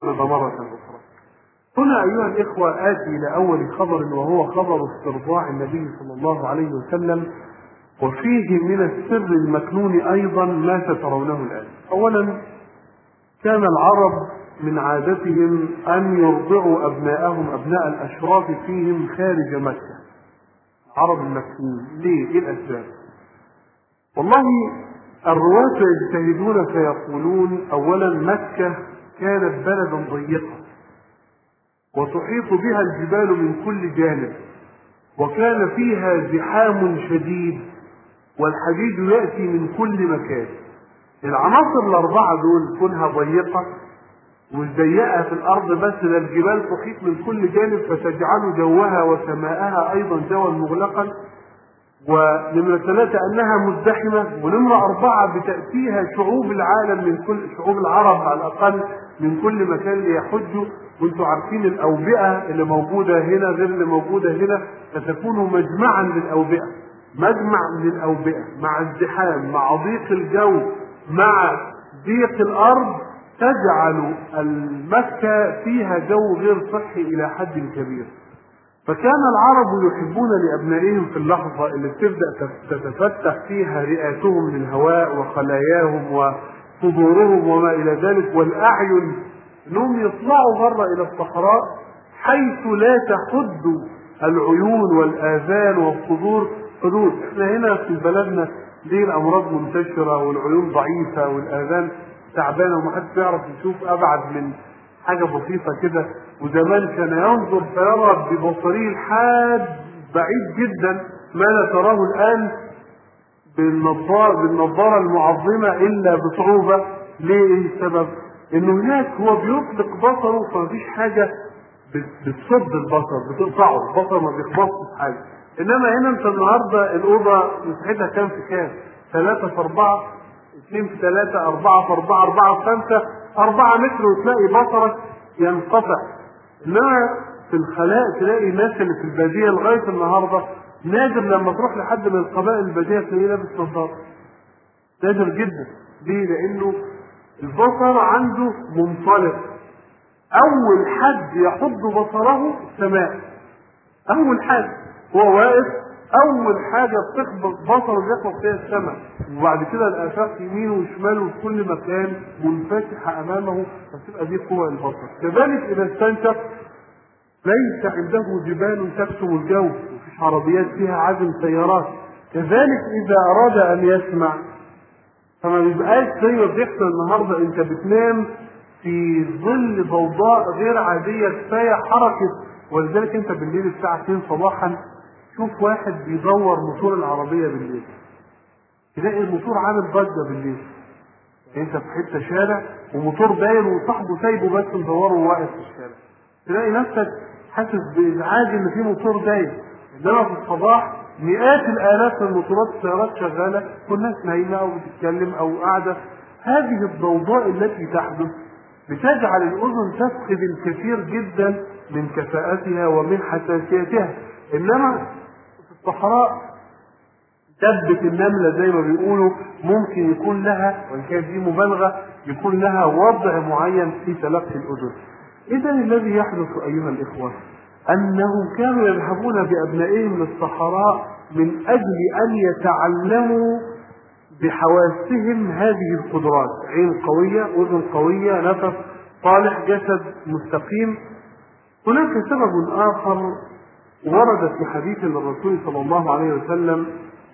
مرة أخرى هنا أيها الإخوة آتي إلى أول خبر وهو خبر استرضاع النبي صلى الله عليه وسلم وفيه من السر المكنون أيضا ما سترونه الآن أولا كان العرب من عادتهم أن يرضعوا أبناءهم أبناء الأشراف فيهم خارج مكة عرب المكيين ليه؟ إيه الأسباب؟ والله الرواة يجتهدون فيقولون أولا مكة كانت بلدا ضيقة وتحيط بها الجبال من كل جانب وكان فيها زحام شديد والحديد يأتي من كل مكان العناصر الأربعة دول كونها ضيقة مش ضيقة في الأرض بس ده الجبال تحيط من كل جانب فتجعل جوها وسماءها أيضا جوا مغلقا ونمرة ثلاثة أنها مزدحمة ونمرة أربعة بتأتيها شعوب العالم من كل شعوب العرب على الأقل من كل مكان ليحجوا وانتم عارفين الأوبئة اللي موجودة هنا غير اللي موجودة هنا فتكون مجمعا للأوبئة مجمع للأوبئة مع الزحام مع ضيق الجو مع ضيق الأرض تجعل المكة فيها جو غير صحي إلى حد كبير فكان العرب يحبون لأبنائهم في اللحظة اللي بتبدأ تتفتح فيها رئاتهم للهواء وخلاياهم وصدورهم وما إلى ذلك والأعين أنهم يطلعوا مرة إلى الصحراء حيث لا تحد العيون والآذان والصدور حدود احنا هنا في بلدنا ليه الأمراض منتشرة والعيون ضعيفة والآذان تعبانة ومحدش يعرف يشوف أبعد من حاجة بسيطة كده وزمان كان ينظر فيرى ببصره الحاد بعيد جدا ما لا تراه الآن بالنظارة, بالنظارة المعظمة إلا بصعوبة ليه إيه السبب؟ إنه هناك هو بيطلق بصره فمفيش حاجة بتصد البصر بتقطعه البصر ما بيخبطش في حاجة إنما هنا أنت النهاردة الأوضة مساحتها كام في كام؟ ثلاثة في أربعة اثنين في ثلاثة أربعة في أربعة أربعة في خمسة أربعة متر وتلاقي بصرك ينقطع إنما في الخلاء تلاقي الناس اللي في البادية لغاية النهاردة نادر لما تروح لحد من القبائل البادية تلاقيه لابس نظارة نادر جدا ليه؟ لأنه البصر عنده منطلق أول حد يحض بصره السماء أول حاجة هو واقف أول حاجة بتخبط بصره بيخبط فيها السماء وبعد كده الآفاق يمينه وشماله في كل مكان منفتحة أمامه فتبقى دي قوة البصر كذلك إذا استنشق ليس عنده جبال تكتم الجو مفيش عربيات فيها عزم سيارات كذلك إذا أراد أن يسمع فما بيبقاش زي ما بيحصل النهارده أنت بتنام في ظل ضوضاء غير عادية كفاية حركة ولذلك أنت بالليل الساعة 2 صباحا شوف واحد بيدور موتور العربية بالليل تلاقي الموتور عامل ضجة بالليل انت في حته شارع وموتور باين وصاحبه سايبه بس مدوره وواقف في الشارع تلاقي نفسك حاسس بازعاج ان في موتور داير انما في الصباح مئات الالاف من الموتورات السيارات شغاله والناس نايمه او بتتكلم او قاعده هذه الضوضاء التي تحدث بتجعل الاذن تفقد الكثير جدا من كفاءتها ومن حساسيتها انما في الصحراء دبة النملة زي ما بيقولوا ممكن يكون لها وإن كانت دي مبالغة يكون لها وضع معين في تلقي الأذن. إذا الذي يحدث أيها الإخوة أنهم كانوا يذهبون بأبنائهم للصحراء من أجل أن يتعلموا بحواسهم هذه القدرات عين قوية أذن قوية نفس صالح جسد مستقيم هناك سبب آخر ورد في حديث للرسول صلى الله عليه وسلم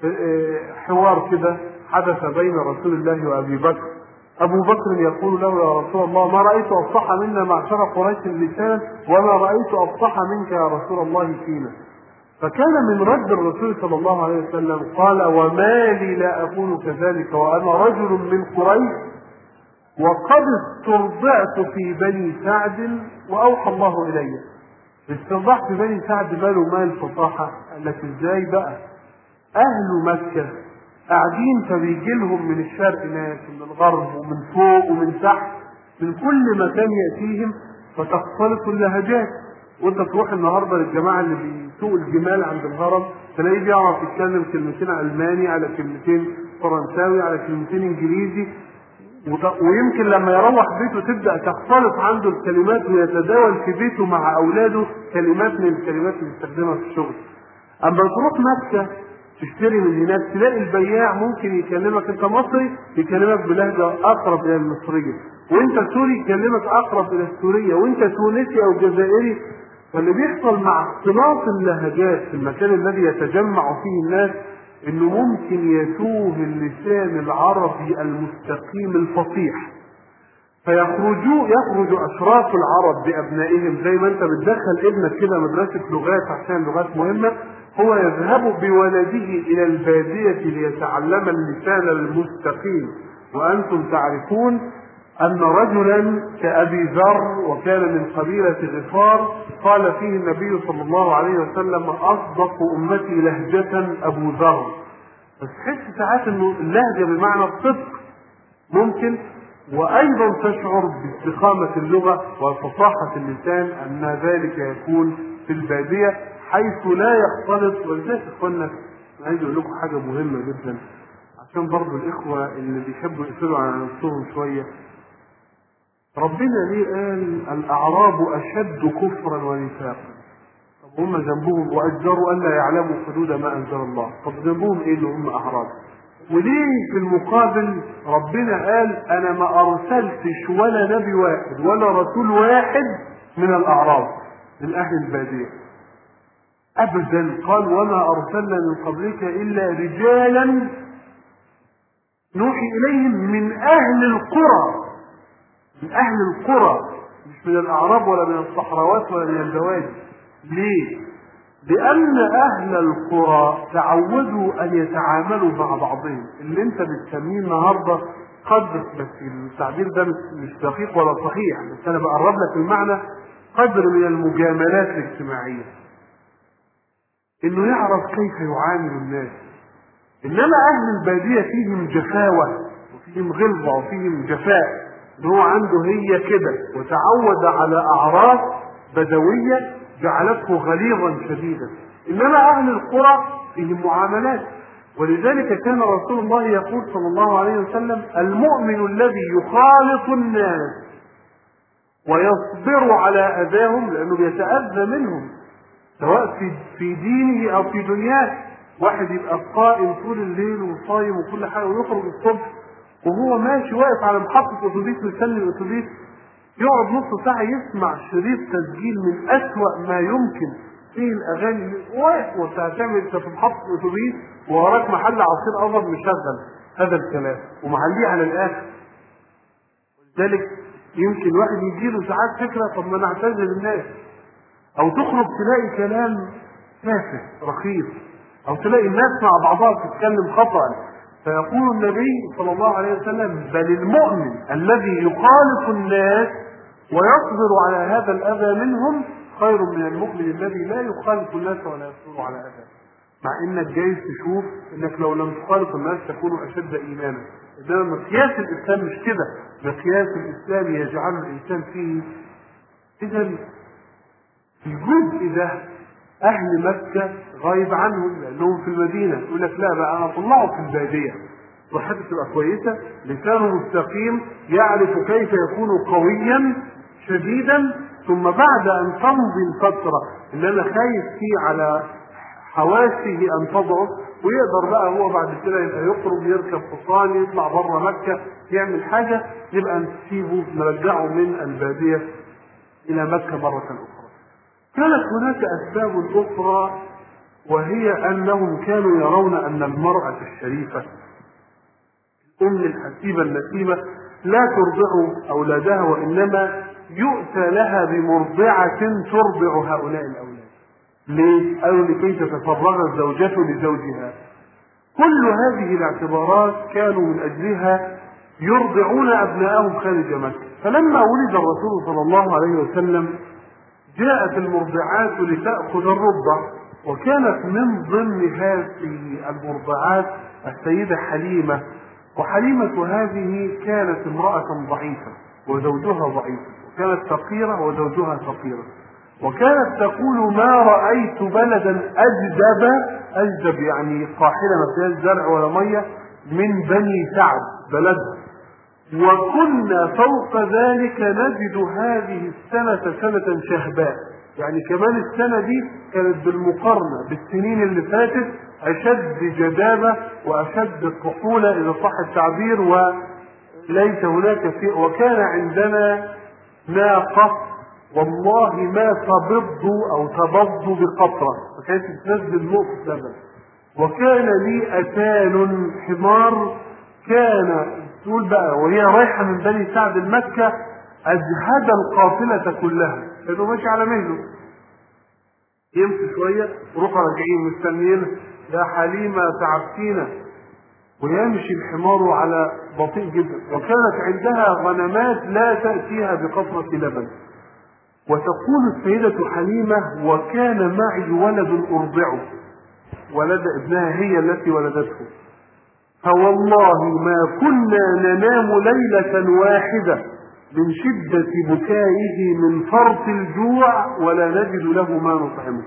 حوار كده حدث بين رسول الله وابي بكر ابو بكر يقول له يا رسول الله ما رايت افصح منا معشر قريش اللسان وما رايت افصح منك يا رسول الله فينا فكان من رد الرسول صلى الله عليه وسلم قال وما لي لا اكون كذلك وانا رجل من قريش وقد استرضعت في بني سعد واوحى الله الي استرضعت في بني سعد ماله مال الفصاحه قال لك ازاي بقى أهل مكة قاعدين فبيجي لهم من الشرق ناس ومن الغرب ومن فوق ومن تحت من كل مكان يأتيهم فتختلط اللهجات وانت تروح النهارده للجماعه اللي بيسوقوا الجمال عند الهرم تلاقيه بيعرف يتكلم كلمتين الماني على كلمتين فرنساوي على كلمتين انجليزي وط- ويمكن لما يروح بيته تبدا تختلط عنده الكلمات ويتداول في بيته مع اولاده كلمات من الكلمات اللي بيستخدمها في الشغل. اما تروح مكه تشتري من هناك تلاقي البياع ممكن يكلمك انت مصري يكلمك بلهجه اقرب الى المصريه وانت سوري يكلمك اقرب الى السوريه وانت تونسي او جزائري فاللي بيحصل مع اختلاط اللهجات في المكان الذي يتجمع فيه الناس انه ممكن يتوه اللسان العربي المستقيم الفصيح فيخرجوا يخرج اشراف العرب بابنائهم زي ما انت بتدخل ابنك كده مدرسه لغات عشان لغات مهمه هو يذهب بولده الى الباديه ليتعلم اللسان المستقيم وانتم تعرفون ان رجلا كابي ذر وكان من قبيله غفار قال فيه النبي صلى الله عليه وسلم اصدق امتي لهجه ابو ذر بس تحس ساعات انه اللهجه بمعنى الصدق ممكن وايضا تشعر باستقامه اللغه وفصاحه اللسان ان ذلك يكون في الباديه حيث لا يختلط ولذلك اخوانا أنا عايز اقول لكم حاجه مهمه جدا عشان برضو الاخوه اللي بيحبوا يقفلوا على نفسهم شويه ربنا ليه قال الاعراب اشد كفرا ونفاقا طب هم ذنبهم واجدروا ان لا يعلموا حدود ما انزل الله طب ذنبهم ايه اللي هم اعراب وليه في المقابل ربنا قال انا ما ارسلتش ولا نبي واحد ولا رسول واحد من الاعراب من اهل الباديه ابدا قال وما ارسلنا من قبلك الا رجالا نوحي اليهم من اهل القرى من اهل القرى مش من الاعراب ولا من الصحراوات ولا من البوادي ليه لان اهل القرى تعودوا ان يتعاملوا مع بعضهم اللي انت بتسميه النهارده قدر بس التعبير ده مش- مش دقيق ولا صحيح بس انا بقرب لك المعنى قدر من المجاملات الاجتماعيه انه يعرف كيف يعامل الناس انما اهل الباديه فيهم جفاوه وفيهم غلظه وفيهم جفاء ان هو عنده هي كده وتعود على اعراف بدويه جعلته غليظا شديدا انما اهل القرى فيهم معاملات ولذلك كان رسول الله يقول صلى الله عليه وسلم المؤمن الذي يخالط الناس ويصبر على اذاهم لانه بيتاذى منهم سواء في في دينه او في دنياه واحد يبقى قائم طول الليل وصايم وكل حاجه ويخرج الصبح وهو ماشي واقف على محطه اتوبيس مستني الاتوبيس يقعد نص ساعه يسمع شريط تسجيل من اسوأ ما يمكن فيه الاغاني اللي واقف وانت هتعمل انت في محطه الاتوبيس ووراك محل عصير ابيض مشغل هذا الكلام ومعليه على الاخر ولذلك يمكن واحد يجي له ساعات فكره طب ما انا اعتزل الناس او تخرج تلاقي كلام تافه رخيص او تلاقي الناس مع بعضها بتتكلم خطا فيقول النبي صلى الله عليه وسلم بل المؤمن الذي يخالط الناس ويصبر على هذا الاذى منهم خير من المؤمن الذي لا يخالط الناس ولا يصبر على اذى مع انك جايز تشوف انك لو لم تخالط الناس تكون اشد ايمانا انما مقياس الاسلام مش كده مقياس الاسلام يجعل الانسان فيه اذا الجزء ده اهل مكه غايب عنهم لانهم في المدينه يقول لك لا بقى انا اطلعه في الباديه صحته تبقى كويسه لسانه مستقيم يعرف كيف يكون قويا شديدا ثم بعد ان تمضي الفتره اللي انا خايف فيه على حواسه ان تضعف ويقدر بقى هو بعد كده يبقى يخرج يركب حصان يطلع بره مكه يعمل حاجه يبقى نسيبه نرجعه من الباديه الى مكه مره اخرى. كانت هناك اسباب اخرى وهي انهم كانوا يرون ان المراه الشريفه الام الحسيبه النسيمه لا ترضع اولادها وانما يؤتى لها بمرضعه ترضع هؤلاء الاولاد. ليه؟ قالوا لكي تتفرغ الزوجة لزوجها. كل هذه الاعتبارات كانوا من اجلها يرضعون ابناءهم خارج مكه، فلما ولد الرسول صلى الله عليه وسلم جاءت المرضعات لتأخذ الرضع وكانت من ضمن هذه المرضعات السيدة حليمة وحليمة هذه كانت امرأة ضعيفة وزوجها ضعيف وكانت فقيرة وزوجها فقيرة وكانت تقول ما رأيت بلدا أجدب أجدب يعني قاحلة ما فيهاش زرع ولا مية من بني سعد بلدها وكنا فوق ذلك نجد هذه السنة سنة شهباء يعني كمان السنة دي كانت بالمقارنة بالسنين اللي فاتت أشد جدابة وأشد طحولة إذا صح التعبير وليس هناك في وكان عندنا ناقة والله ما تبض أو تبض بقطرة فكانت تنزل نقطة لبن وكان لي أتان حمار كان تقول بقى وهي رايحة من بني سعد المكة أجهد القافلة كلها لأنه ماشي على مهله يمشي شوية وروح راجعين مستنيين يا حليمة تعبتينا ويمشي الحمار على بطيء جدا وكانت عندها غنمات لا تأتيها بقطرة لبن وتقول السيدة حليمة وكان معي ولد أرضعه ولد ابنها هي التي ولدته فوالله ما كنا ننام ليلة واحدة من شدة بكائه من فرط الجوع ولا نجد له ما نطعمه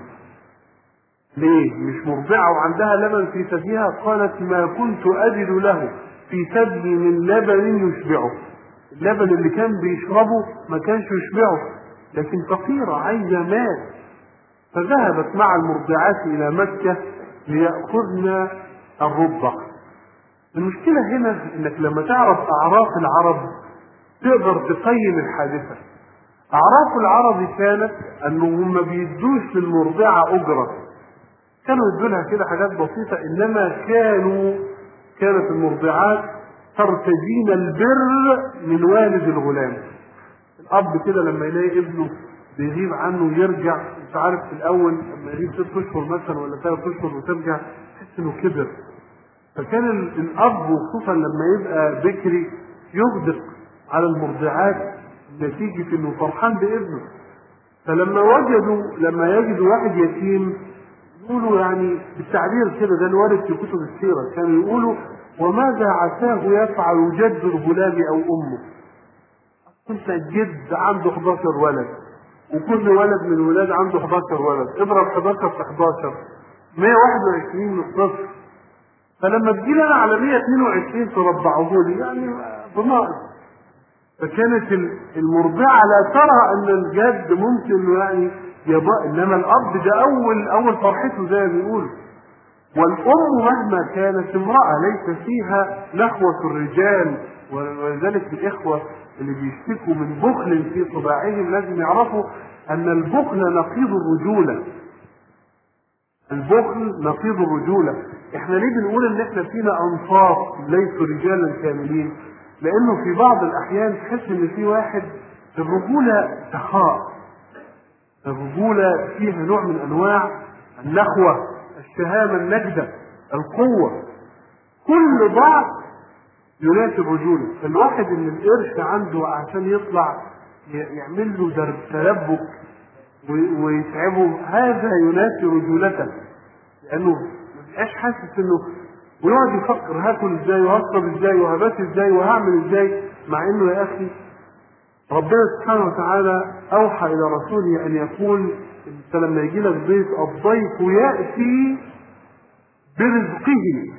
ليه مش مرضعة وعندها لبن في ثديها قالت ما كنت أجد له في ثدي من لبن يشبعه اللبن اللي كان بيشربه ما كانش يشبعه لكن فقيرة عايزة مال فذهبت مع المرضعات إلى مكة ليأخذن الرضع المشكلة هنا انك لما تعرف اعراف العرب تقدر تقيم الحادثة اعراف العرب كانت انهم ما بيدوش للمرضعة اجرة كانوا يدوا لها كده حاجات بسيطة انما كانوا كانت المرضعات ترتجين البر من والد الغلام الاب كده لما يلاقي ابنه بيغيب عنه يرجع مش عارف في الاول لما يغيب ست اشهر مثلا ولا ثلاث اشهر وترجع تحس انه كبر فكان الاب وخصوصا لما يبقى بكري يغدق على المرضعات نتيجة انه فرحان بابنه فلما وجدوا لما يجدوا واحد يتيم يقولوا يعني بالتعبير كده ده الوارد في كتب السيرة كانوا يقولوا وماذا عساه يفعل جد الغلام او امه كنت جد عنده 11 ولد وكل ولد من الولاد عنده 11 ولد اضرب 11 في 11 121 من الطفل فلما تجي لنا على 122 تربعوه لي يعني بناقص فكانت المرضعة لا ترى ان الجد ممكن يعني يبقى انما الاب ده اول اول فرحته زي ما بيقولوا والام مهما كانت امرأة ليس فيها نخوة الرجال ولذلك الاخوة اللي بيشتكوا من بخل في طباعهم لازم يعرفوا ان البخل نقيض الرجولة البخل نقيض الرجولة احنا ليه بنقول ان احنا فينا انصاف ليسوا رجالا كاملين لانه في بعض الاحيان تحس ان في واحد الرجولة سخاء الرجولة فيها نوع من انواع النخوة الشهامة النجدة القوة كل ضعف يناسب رجوله فالواحد ان القرش عنده عشان يطلع يعمل له درب تلبك ويتعبه هذا يناسب رجولته لانه ما بيبقاش حاسس انه ويقعد يفكر هاكل ازاي وهشرب ازاي وهبات ازاي وهعمل ازاي مع انه يا اخي ربنا سبحانه وتعالى اوحى الى رسوله ان يقول انت لما يجي لك ضيف الضيف ياتي برزقه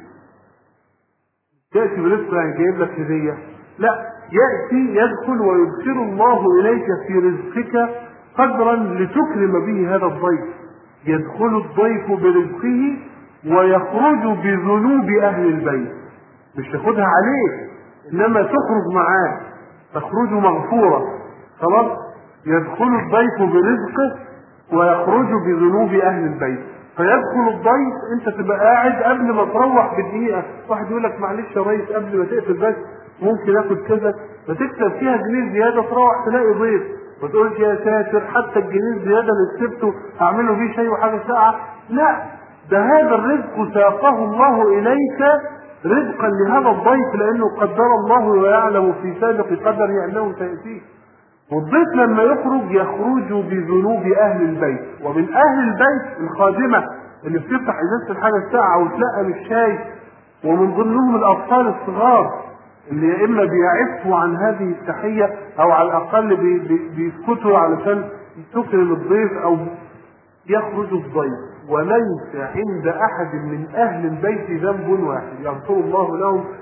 ياتي برزقه يعني جايب لك هديه لا ياتي يدخل ويدخل الله اليك في رزقك قدرا لتكرم به هذا الضيف يدخل الضيف برزقه ويخرج بذنوب اهل البيت مش تاخدها عليه انما تخرج معاه تخرج مغفوره خلاص يدخل الضيف برزقه ويخرج بذنوب اهل البيت فيدخل الضيف انت تبقى قاعد قبل ما تروح بدقيقه واحد يقول لك معلش يا ريس قبل ما تقفل بس ممكن اخد كذا فتكسب فيها جنيه زياده تروح تلاقي ضيف ما تقولش يا ساتر حتى الجنيه الزياده اللي كسبته هعمله بيه شيء وحاجه ساعه لا ده هذا الرزق ساقه الله اليك رزقا لهذا الضيف لانه قدر الله ويعلم في سابق قدره انه سياتيك والضيف لما يخرج يخرج بذنوب اهل البيت ومن اهل البيت الخادمه اللي بتفتح ازازه الحاجه الساعه وتلقى الشاي ومن ضمنهم الاطفال الصغار اللي يا اما بيعفوا عن هذه التحيه او على الاقل بي بي بيسكتوا علشان تكرم الضيف او يخرج الضيف وليس عند احد من اهل البيت ذنب واحد يغفر الله لهم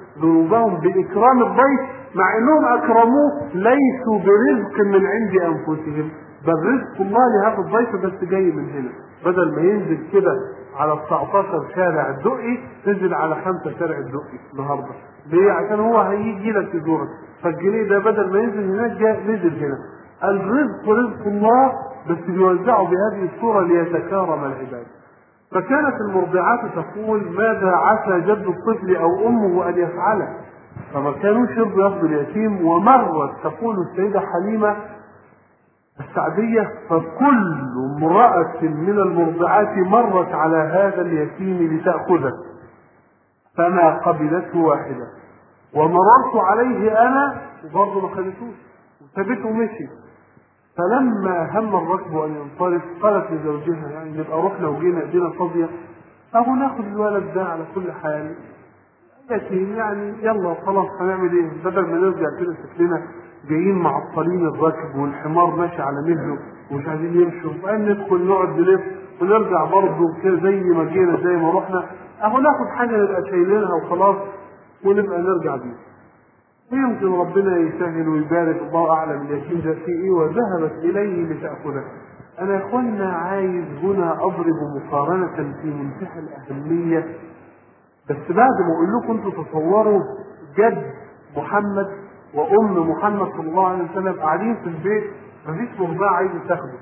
ذنوبهم باكرام الضيف مع انهم اكرموه ليسوا برزق من عند انفسهم بل رزق الله لهذا الضيف بس جاي من هنا بدل ما ينزل كده على 19 شارع الدقي نزل على خمسة شارع الدقي النهارده ليه؟ عشان هو هيجي لك يزورك فالجنيه ده بدل ما ينزل هناك جاء نزل هنا الرزق رزق الله بس بيوزعه بهذه الصورة ليتكارم العباد فكانت المرضعات تقول ماذا عسى جد الطفل او امه ان يفعله فما كانوش يرضوا ياخذوا اليتيم ومرت تقول السيده حليمه السعديه فكل امراه من المرضعات مرت على هذا اليتيم لتاخذه فما قبلته واحده ومررت عليه انا وبرضه ما خدتوش وسابته ومشي فلما هم الركب ان ينصرف قالت لزوجها يعني نبقى رحنا وجينا ايدينا فاضيه اهو ناخد الولد ده على كل حال يتيم يعني يلا خلاص هنعمل ايه بدل ما نرجع كده شكلنا جايين معطلين الركب والحمار ماشي على مهله ومش عايزين يمشوا وبعدين ندخل نقعد نلف ونرجع برضه كده زي ما جينا زي ما رحنا اهو ناخد حاجه نبقى شايلينها وخلاص ونبقى نرجع بيها يمكن ربنا يسهل ويبارك الله اعلم اليتيم ده في ايه وذهبت اليه لتاخذه. انا يا اخوانا عايز هنا اضرب مقارنه في منتهى الاهميه بس بعد ما اقول لكم انتوا تصوروا جد محمد وام محمد صلى الله عليه وسلم قاعدين في البيت مفيش مرضعه عايزه تاخده.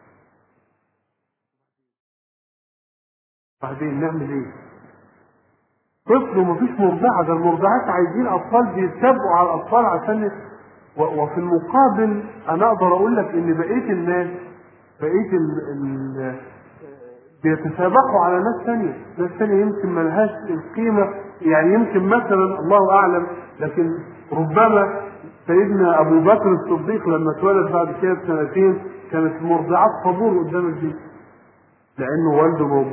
بعدين نعمل ايه؟ طفل ومفيش مرضعة ده المرضعات عايزين أطفال بيتسابقوا على الأطفال عشان و... وفي المقابل أنا أقدر أقول لك إن بقية الناس بقية ال... ال... بيتسابقوا على ناس ثانية، ناس ثانية يمكن ملهاش القيمة يعني يمكن مثلا الله أعلم لكن ربما سيدنا أبو بكر الصديق لما اتولد بعد كده بسنتين كانت المرضعات طابور قدام البيت لأنه والده موجود